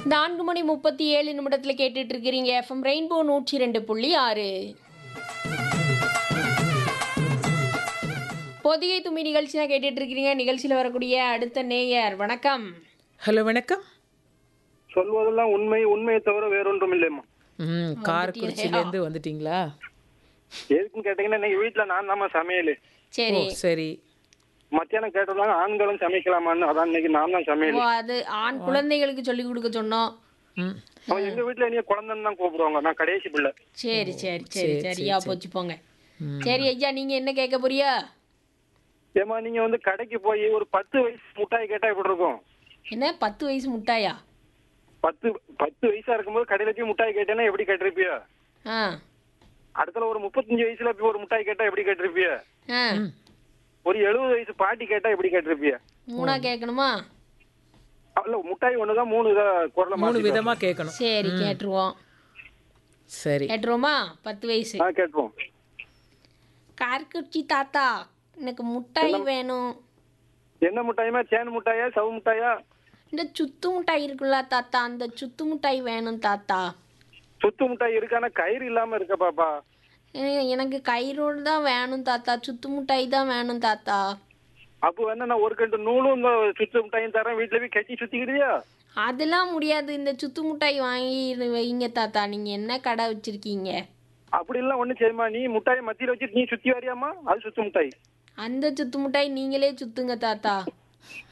நான்கு மணி முப்பத்தி ஏழு நிமிடத்தில் கேட்டுட்டு இருக்கிறீங்க எஃப்எம் ரெயின்போ நூற்றி ரெண்டு புள்ளி ஆறு பொதிகை தும்மி நிகழ்ச்சி தான் கேட்டுட்டு இருக்கிறீங்க நிகழ்ச்சியில் வரக்கூடிய அடுத்த நேயர் வணக்கம் ஹலோ வணக்கம் சொல்வதெல்லாம் உண்மை உண்மையை தவிர வேறொன்றும் இல்லைம்மா ம் காரக்குறிச்சிலேருந்து வந்துட்டீங்களா எதுக்குன்னு கேட்டீங்கன்னா இன்னைக்கு வீட்டுல நான் தாம்மா சமையல் ஓ சரி சரி மத்தியானம் கேட்டிருந்தாங்க ஆண்களும் சமைக்கலாமான்னு அதான் இன்னைக்கு நான் தான் சமையல் ஓ, அது ஆண் குழந்தைகளுக்கு சொல்லி கொடுக்க சொன்னோம் ம் அவன் எங்க வீட்டுல என்னைய குழந்தைன்னு தான் கூப்பிடுவாங்க நான் கடைசி பிள்ளை சரி சரி சரி சரியா போச்சு போங்க சரி ஐயா நீங்க என்ன கேட்க போறியா ஏமா நீங்க வந்து கடைக்கு போய் ஒரு பத்து வயசு முட்டாய் கேட்டா எப்படி இருக்கும் என்ன பத்து வயசு முட்டாயா பத்து பத்து வயசா இருக்கும்போது கடையில போய் முட்டாய் கேட்டேன்னா எப்படி கேட்டிருப்பிய ஆ அடுத்தல ஒரு முப்பத்தஞ்சு வயசுல போய் ஒரு முட்டாய் கேட்டா எப்படி கேட்டிருப்பிய ஆ ஒரு எழுபது வயசு பாட்டி கேட்டா எப்படி கேட்டிருப்பிய மூணா கேட்கணுமா இல்ல முட்டாய் ஒண்ணுதான் மூணு இதை குரலை மூணு மாத்தி விதமா கேட்கணும் சரி கேட்டுருவோம் சரி கேட்டுருவோமா பத்து வயசு நான் கேட்போம் கார்குச்சி தாத்தா எனக்கு முட்டாய் வேணும் என்ன முட்டாயுமா சேன் முட்டாயா சவு முட்டாயா இந்த சுத்து முட்டாய் இருக்குல்ல தாத்தா அந்த சுத்து முட்டாய் வேணும் தாத்தா சுத்து முட்டாய் இருக்கானா கயிறு இல்லாம இருக்க பாப்பா எ- எனக்கு கயிறோடு தான் வேணும் தாத்தா சுத்து முட்டாய் தான் வேணும் தாத்தா அப்போ வேணா நான் ஒரு கண்டு நூலும் இந்த சுத்து முட்டாயும் தரேன் வீட்டுல போய் கட்டி சுத்திக்கிறியா அதெல்லாம் முடியாது இந்த சுத்து முட்டாய் வாங்கி வைங்க தாத்தா நீங்க என்ன கடை வச்சிருக்கீங்க அப்படி எல்லாம் ஒண்ணும் செய்யுமா நீ முட்டாயை மத்தியில வச்சு நீ சுத்தி வரியாமா அது சுத்து முட்டாய் அந்த சுத்து முட்டாய் நீங்களே சுத்துங்க தாத்தா